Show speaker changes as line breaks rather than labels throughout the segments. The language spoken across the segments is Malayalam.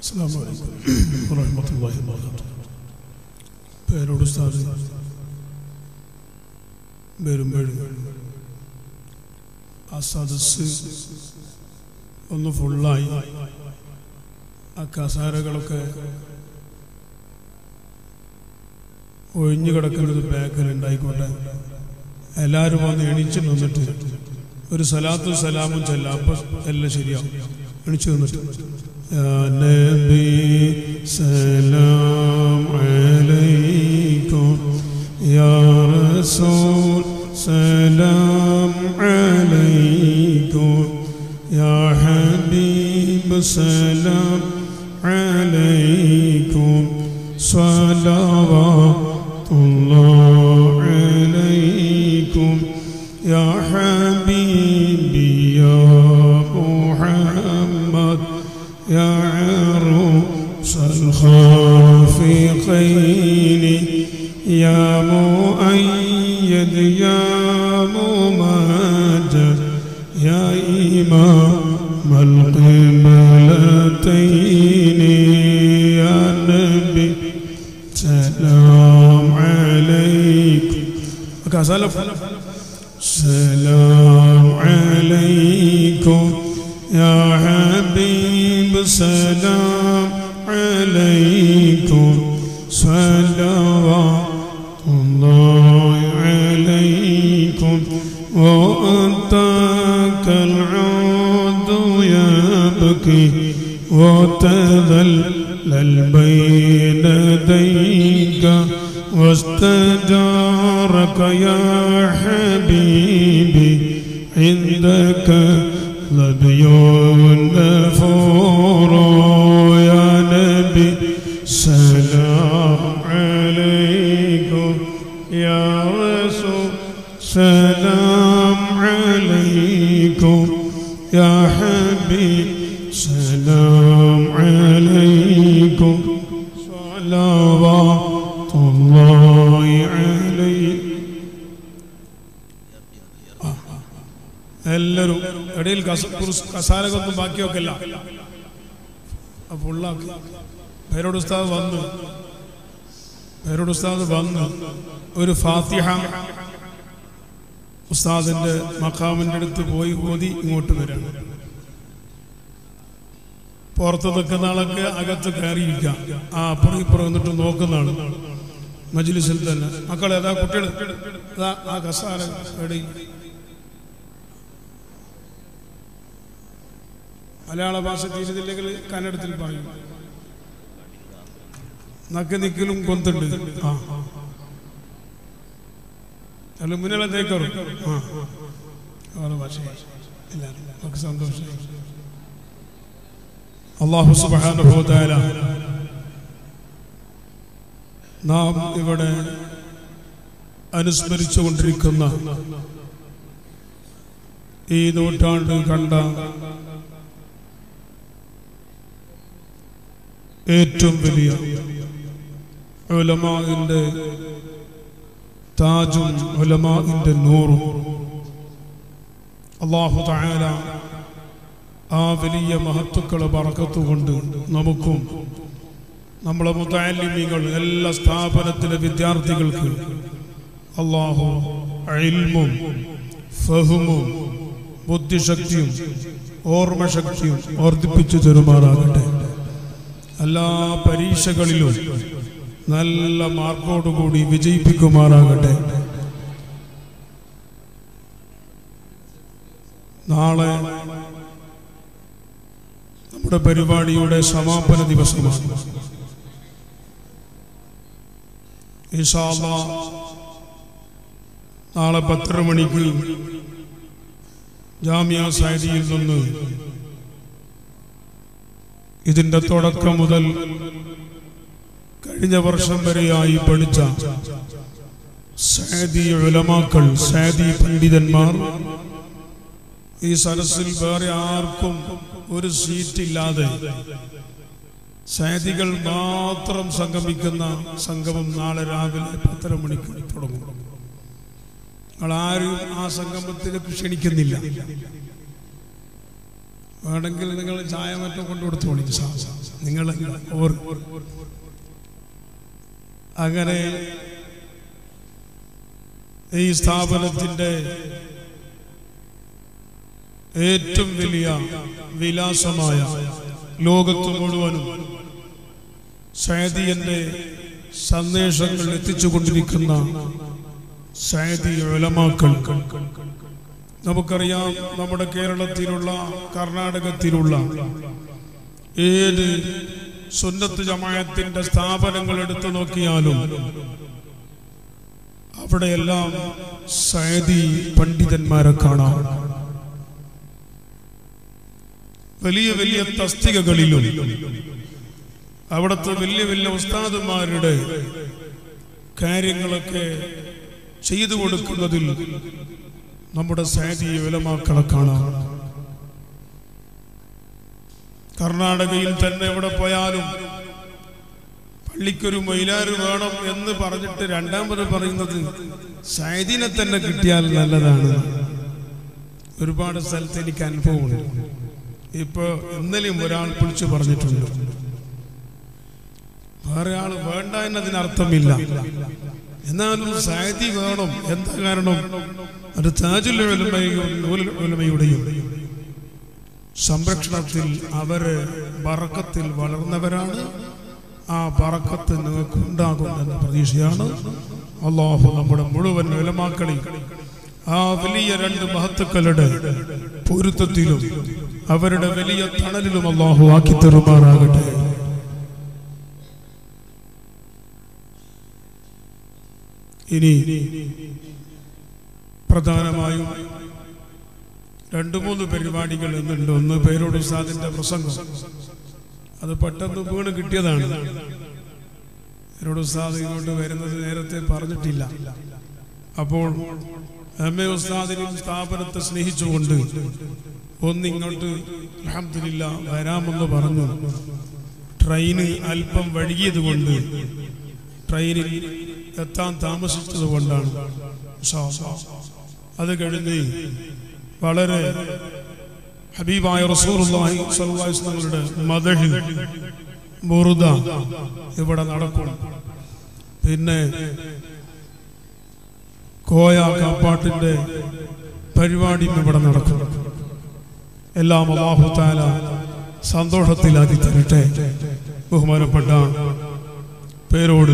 അസ്സാം വലൈക്കും വറഹമത്തല്ലാഹി വാബർക്കാത്തു പേരോട് ഉസ്താദ് വരുമ്പോഴും ആ സദസ് ഒന്ന് ഫുള്ളായി ആ കസാരകളൊക്കെ ഒഴിഞ്ഞു കിടക്കുന്നത് ബാക്കിൽ ഉണ്ടായിക്കോട്ടെ എല്ലാവരും വന്ന് എണീച്ച് നിന്നിട്ട് ഒരു സലാത്തും സലാമും ചെല്ലാം അപ്പൊ എല്ലാം ശരിയാവും എണീച്ച് നിന്നിട്ട് يا نبي سلام عليكم يا رسول سلام عليكم يا حبيب سلام عليكم صلوات الله عليكم يا حبيبي يا محمد يا عروس الخافقين يا مؤيد يا ممجد يا إمام القبلتين يا نبي سلام عليكم سلام سلام عليكم يا حبيب سلام عليكم صلوات الله عليكم وأنت كالعود يبكي وتذلل بين يديك واستجارك يا حبيبي عندك لبي نفور يا نبي سلام عليكم يا رسول سلام عليكم يا حبيب سلام عليكم صلوات الله عليكم എല്ലാവരും ഇടയിൽ കസ- കുറുസ് കസാലകൊന്നും ബാക്കിയൊക്കെല്ല അപ്പൊ ഉള്ളാക്കി പേരോട് ഉസ്താദ് വന്നു പേരോട് ഉസ്താദ് വന്നു ഒരു ഫാത്തിഹ ഉസ്താദിന്റെ മക്കാമിന്റെ അടുത്ത് പോയി ഓതി ഇങ്ങോട്ട് വരാം പുറത്ത് നിൽക്കുന്ന ആളൊക്കെ അകത്ത് കയറിയിരിക്കാം ആ അപ്പുറം ഇപ്പുറം എന്നിട്ട് നോക്കുന്ന ആള് മജ്ലിസിൽ തന്നെ മക്കളെ അതാ കുട്ടികൾ അതാ ആ കസാല എടി മലയാള ഭാഷ തീരുന്നില്ലെങ്കിൽ കന്നഡത്തിൽ പറയും നക്ക് നിക്കലും കൊന്തുണ്ട് ആ അല്ല മുന്നിലെ തേക്കറും ആ അവരുടെ ഭാഷ എല്ലാവരും നമുക്ക് സന്തോഷം അള്ളാഹു സുബാനുഭവത്തായ നാം ഇവിടെ അനുസ്മരിച്ചുകൊണ്ടിരിക്കുന്ന ഈ നൂറ്റാണ്ട് കണ്ട ഏറ്റവും വലിയ ഉലമാവിന്റെ താജും ഉലമാവിന്റെ നൂറും അള്ളാഹു തായാല ആ വലിയ മഹത്തുക്കളെ പറക്കത്തുകൊണ്ട് നമുക്കും നമ്മളെ മുത്താലിമികൾ എല്ലാ സ്ഥാപനത്തിലെ വിദ്യാർത്ഥികൾക്ക് അള്ളാഹു ഇൽമും ഫഹുമും ബുദ്ധിശക്തിയും ഓർമ്മശക്തിയും വർദ്ധിപ്പിച്ചു തരുമാറാകട്ടെ എല്ലാ പരീക്ഷകളിലും നല്ല മാർക്കോടുകൂടി വിജയിപ്പിക്കുമാറാകട്ടെ നാളെ നമ്മുടെ പരിപാടിയുടെ സമാപന ദിവസമാണ് ഇൻഷാ അല്ലാ നാളെ പത്തര മണിക്ക് ജാമ്യ സൈദിയിൽ നിന്ന് ഇതിന്റെ തുടക്കം മുതൽ കഴിഞ്ഞ വർഷം വരെയായി പഠിച്ച സാദി ഉലമാക്കൾ സാദി പണ്ഡിതന്മാർ ഈ സരസിൽ വേറെ ആർക്കും ഒരു സീറ്റ് ഇല്ലാതെ സാദികൾ മാത്രം സംഗമിക്കുന്ന സംഗമം നാളെ രാവിലെ പത്തര മണിക്ക് തുടങ്ങും നിങ്ങൾ ആരും ആ സംഗമത്തിലേക്ക് ക്ഷണിക്കുന്നില്ല വേണമെങ്കിൽ നിങ്ങൾ ചായ മറ്റും കൊണ്ടു കൊടുത്തോളി സാ- സാ- സാ. നിങ്ങൾ ഓർ അങ്ങനെ ഈ സ്ഥാപനത്തിന്റെ ഏറ്റവും വലിയ വിലാസമായ ലോകത്ത് മുഴുവനും സൈദിയന്റെ സന്ദേശങ്ങൾ എത്തിച്ചുകൊണ്ടിരിക്കുന്ന സൈദി ഉലമാക്കൾ നമുക്കറിയാം നമ്മുടെ കേരളത്തിലുള്ള കർണാടകത്തിലുള്ള ഏത് സുന്നത്ത് ജമായത്തിന്റെ സ്ഥാപനങ്ങൾ എടുത്തു നോക്കിയാലും അവിടെയെല്ലാം സൈദി പണ്ഡിതന്മാരെ കാണാം വലിയ വലിയ തസ്തികകളിലും അവിടുത്തെ വലിയ വലിയ ഉസ്താദുമാരുടെ കാര്യങ്ങളൊക്കെ ചെയ്തു കൊടുക്കുന്നതിൽ നമ്മുടെ സൈദി വിലമാക്കളെ കാണാം കർണാടകയിൽ തന്നെ എവിടെ പോയാലും പള്ളിക്കൊരു മൈലാറ് വേണം എന്ന് പറഞ്ഞിട്ട് രണ്ടാമത് പറയുന്നത് സൈദിനെ തന്നെ കിട്ടിയാൽ നല്ലതാണ് ഒരുപാട് സ്ഥലത്ത് എനിക്ക് അനുഭവമുണ്ട് ഇപ്പൊ ഇന്നലെയും ഒരാൾ വിളിച്ചു പറഞ്ഞിട്ടുണ്ട് വേറെ ആൾ വേണ്ട എന്നതിനർത്ഥമില്ല എന്നാലും സാഹിതി വേണം എന്താ കാരണം അത് താജുൽ ഉലമയും ഉലമയുടെയും സംരക്ഷണത്തിൽ അവര് ബറക്കത്തിൽ വളർന്നവരാണ് ആ ബറക്കത്ത് നിങ്ങൾക്ക് ഉണ്ടാകും എന്ന പ്രതീക്ഷയാണ് അള്ളാഹു നമ്മുടെ മുഴുവൻ വിലമാക്കളെയും ആ വലിയ രണ്ട് മഹത്തുക്കളുടെ പൊരുത്തത്തിലും അവരുടെ വലിയ തണലിലും അള്ളാഹു ആക്കി തെറുമാറാകട്ടെ ഇനി പ്രധാനമായും രണ്ടു മൂന്ന് പരിപാടികൾ എന്നുണ്ട് ഒന്ന് പേരോട് ഉസ്താദിന്റെ പ്രസംഗം അത് പെട്ടെന്ന് വീണ് കിട്ടിയതാണ് പേരോട് ഉസ്താദ് ഇങ്ങോട്ട് വരുന്നത് നേരത്തെ പറഞ്ഞിട്ടില്ല അപ്പോൾ എം എ ഉസ്താദിനും സ്ഥാപനത്തെ സ്നേഹിച്ചുകൊണ്ട് ഒന്നിങ്ങോട്ട് അലഹമില്ല വരാമെന്ന് പറഞ്ഞു ട്രെയിന് അല്പം വഴുകിയത് കൊണ്ട് ട്രെയിനിൽ എത്താൻ താമസിച്ചത് കൊണ്ടാണ് ഇൻഷാ അല്ലാ. അത് കഴിഞ്ഞ് വളരെ ഹബീബായ റസൂലുള്ളാഹി സ്വല്ലല്ലാഹു അലൈഹി വസല്ലമയുടെ മദഹ് ബുറുദ ഇവിടെ നടക്കും പിന്നെ കോയ കാപ്പാട്ടിന്റെ പരിപാടിയും ഇവിടെ നടക്കും എല്ലാം അള്ളാഹു താല സന്തോഷത്തിലാക്കി തരട്ടെ ബഹുമാനപ്പെട്ട പേരോട്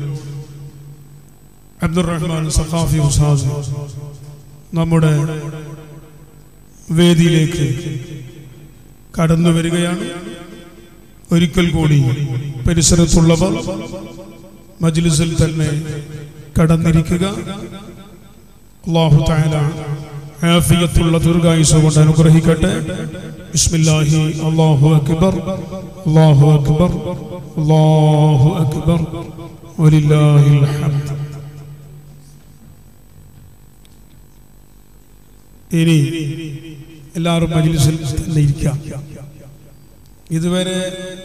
അബ്ദുറഹ്മാൻ സഖാഫി ഉസാദ് നമ്മുടെ വേദിയിലേക്ക് കടന്നു വരികയാണ് ഒരിക്കൽ കൂടി പരിസരത്തുള്ളവർ മജ്ലിസിൽ തന്നെ കടന്നിരിക്കുക അള്ളാഹു താല ആഫിയത്തുള്ള ദീർഘായുസ് കൊണ്ട് അനുഗ്രഹിക്കട്ടെ ബിസ്മില്ലാഹി അല്ലാഹു അക്ബർ അല്ലാഹു അക്ബർ അല്ലാഹു അക്ബർ വലില്ലാഹിൽ ഹംദ് ഇനി എല്ലാവരും മജ്ലിസിൽ തന്നെ ഇരിക്കാം ഇതുവരെ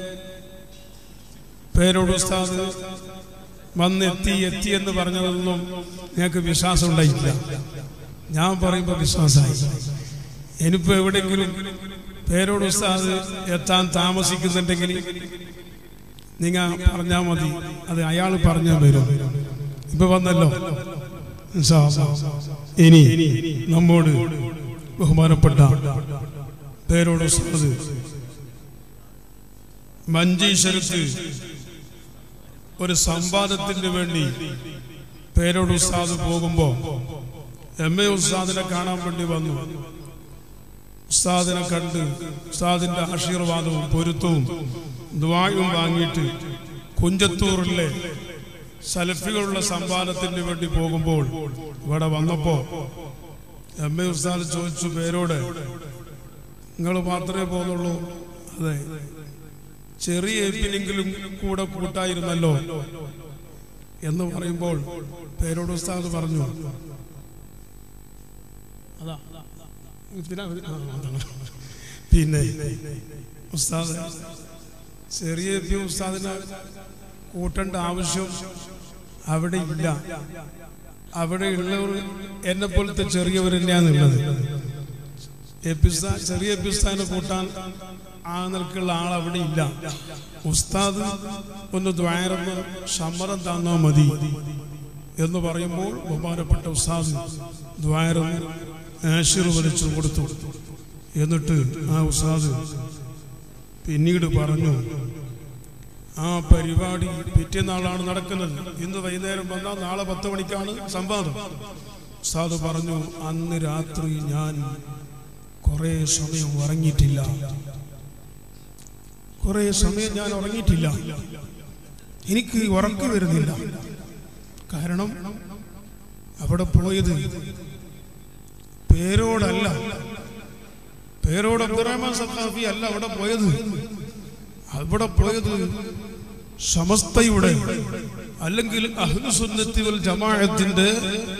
പേരോട് ഉസ്താദ് വന്നെത്തി എത്തി എന്ന് പറഞ്ഞതൊന്നും ഞങ്ങൾക്ക് വിശ്വാസം ഉണ്ടായിട്ടില്ല ഞാൻ പറയുമ്പോൾ വിശ്വാസമായി ഇനിയിപ്പോ എവിടെയെങ്കിലും പേരോട് ഉസ്താദ് എത്താൻ താമസിക്കുന്നുണ്ടെങ്കിൽ നിങ്ങൾ പറഞ്ഞാൽ മതി അത് അയാൾ പറഞ്ഞാൽ വരും ഇപ്പൊ വന്നല്ലോ ഇൻഷാ അല്ലാ. ഇനി നമ്മോട് ബഹുമാനപ്പെട്ട പേരോട് ഉസ്താദ് മഞ്ചേശ്വരത്ത് ഒരു സംവാദത്തിന് വേണ്ടി പേരോട് ഉസ്താദ് പോകുമ്പോ എം എ ഉസ്താദിനെ കാണാൻ വേണ്ടി വന്നു ഉസ്താദിനെ കണ്ട് ഉസ്താദിന്റെ ആശീർവാദവും പൊരുത്തവും ദ്വായും വാങ്ങിയിട്ട് കുഞ്ചത്തൂറിലെ സലഫികളുള്ള സംവാദത്തിന് വേണ്ടി പോകുമ്പോൾ ഇവിടെ വന്നപ്പോ എം എ ഉസ്താദ് ചോദിച്ചു പേരോട് നിങ്ങൾ മാത്രമേ പോകുന്നുള്ളൂ അതെ ചെറിയ എപ്പിനെങ്കിലും കൂടെ കൂട്ടായിരുന്നല്ലോ എന്ന് പറയുമ്പോൾ പേരോട് ഉസ്താദ് പറഞ്ഞു അതാ ഇതിനാ- ആ, അതാണ്. പിന്നെ ഉസ്താദ് ചെറിയ എപ്പി ഉസ്താദിനെ കൂട്ടേണ്ട ആവശ്യം അവിടെ ഇല്ല അവിടെ ഉള്ളവർ എന്നെ പോലത്തെ ചെറിയവർ തന്നെയാണ് ഉള്ളത് എപ്പിസ്താ ചെറിയ എപ്പിസ്ഥാനെ കൂട്ടാൻ ആ നിലക്കുള്ള ആൾ അവിടെ ഇല്ല ഉസ്താദ് ഒന്ന് ദ്വാരന്ന് സമ്മതം തന്നാ മതി എന്ന് പറയുമ്പോൾ ബഹുമാനപ്പെട്ട ഉസ്താദ് ദ്വാരന്ന് ആശീർവദിച്ചു കൊടുത്തു എന്നിട്ട് ആ ഉസ്താദ് പിന്നീട് പറഞ്ഞു ആ പരിപാടി പിറ്റേന്നാളാണ് നടക്കുന്നത് ഇന്ന് വൈകുന്നേരം വന്നാൽ നാളെ പത്ത് മണിക്കാണ് സംവാദം ഉസ്താദ് പറഞ്ഞു അന്ന് രാത്രി ഞാൻ കുറെ സമയം ഉറങ്ങിയിട്ടില്ല കുറെ സമയം ഞാൻ ഉറങ്ങിയിട്ടില്ല എനിക്ക് ഉറക്കം വരുന്നില്ല കാരണം അവിടെ പോയത് പേരോടല്ല പേരോട് അബ്ദുറഹ്മാൻ സഖാഫി അല്ല അവിടെ പോയത് അവിടെ പോയത് സമസ്തയുടെ അല്ലെങ്കിൽ അഹ്ലുസുന്നത്തി വൽ ജമാഅത്തിന്റെ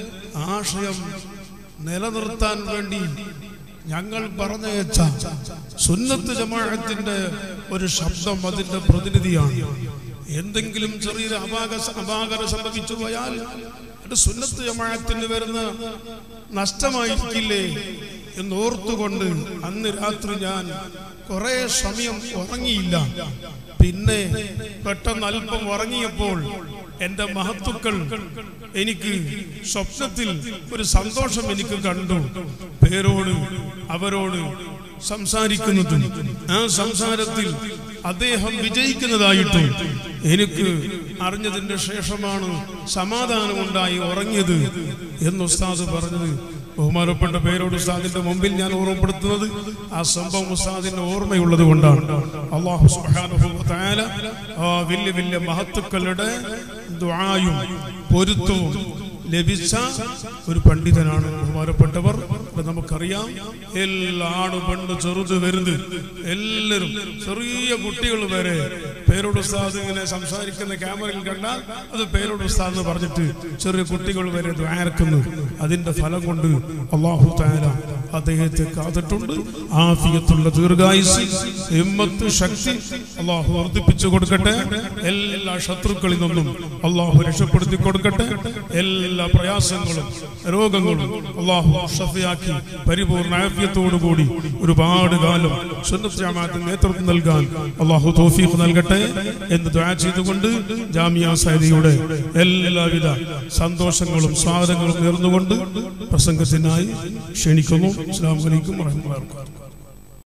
ആശയം നിലനിർത്താൻ വേണ്ടി ഞങ്ങൾ പറഞ്ഞയച്ച സുന്നത്ത് ജമാഅത്തിന്റെ ഒരു ശബ്ദം അതിന്റെ പ്രതിനിധിയാണ് എന്തെങ്കിലും ചെറിയൊരു അപാക അപാകത സംഭവിച്ചു പോയാൽ അത് സുന്നത്ത് ജമാഅത്തിന് വരുന്ന നഷ്ടമായിരിക്കില്ലേ എന്നോർത്തുകൊണ്ട് അന്ന് രാത്രി ഞാൻ കുറെ സമയം ഉറങ്ങിയില്ല പിന്നെ പെട്ടെന്ന് അല്പം ഉറങ്ങിയപ്പോൾ എന്റെ മഹത്തുക്കൾ എനിക്ക് സ്വപ്നത്തിൽ ഒരു സന്തോഷം എനിക്ക് കണ്ടു പേരോട് അവരോട് സംസാരിക്കുന്നതും ആ സംസാരത്തിൽ അദ്ദേഹം വിജയിക്കുന്നതായിട്ടും എനിക്ക് അറിഞ്ഞതിന്റെ ശേഷമാണ് സമാധാനമുണ്ടായി ഉറങ്ങിയത് എന്ന് ഉസ്താദ് പറഞ്ഞത് ബഹുമാനപ്പെട്ട പേരോട് ഉസ്താദിന്റെ മുമ്പിൽ ഞാൻ ഓർമ്മപ്പെടുത്തുന്നത് ആ സംഭവം ഉസ്താദിന്റെ ഓർമ്മയുള്ളത് കൊണ്ടാണ് അള്ളാഹു സുബ്ഹാനഹു വ തആല ആ വലിയ വലിയ മഹത്തുക്കളുടെ ദുആയും പൊരുത്തവും ലഭിച്ച ഒരു പണ്ഡിതനാണ് ബഹുമാനപ്പെട്ടവർ അത് നമുക്കറിയാം എല്ലാ ആണു പെണ്ണ് ചെറുത് വലുത് എല്ലാവരും ചെറിയ കുട്ടികൾ വരെ പേരോട് ഉസ്താദ് ഇങ്ങനെ സംസാരിക്കുന്ന ക്യാമറയിൽ കണ്ടാൽ അത് പേരോട് ഉസ്താദ് എന്ന് പറഞ്ഞിട്ട് ചെറിയ കുട്ടികൾ വരെ ദ്വാരക്കുന്നു അതിന്റെ ഫലം കൊണ്ട് അള്ളാഹു താല അദ്ദേഹത്തെ കാത്തിട്ടുണ്ട് ആഫിയത്തുള്ള ദീർഘായുസ് ഹിമ്മത്ത് ശക്തി അള്ളാഹു വർദ്ധിപ്പിച്ചു കൊടുക്കട്ടെ എല്ലാ ശത്രുക്കളിൽ നിന്നും അള്ളാഹു രക്ഷപ്പെടുത്തി കൊടുക്കട്ടെ എല്ലാ പ്രയാസങ്ങളും രോഗങ്ങളും അള്ളാഹു ഷഫിയാക്കി പരിപൂർണ ആഫിയത്തോടുകൂടി ഒരുപാട് കാലം സുന്നത്ത് ജമാഅത്തിന് നേതൃത്വം നൽകാൻ അള്ളാഹു തോഫീഖ് നൽകട്ടെ എന്ന് ദ്വാ ചെയ്തുകൊണ്ട് ജാമിയ സൈദിയുടെ എല്ലാവിധ സന്തോഷങ്ങളും സ്വാഗതങ്ങളും നേർന്നുകൊണ്ട് പ്രസംഗത്തിനായി ക്ഷണിക്കുന്നു അസ്സാം വലൈക്കും വാഹമത്തുള്ളാഹി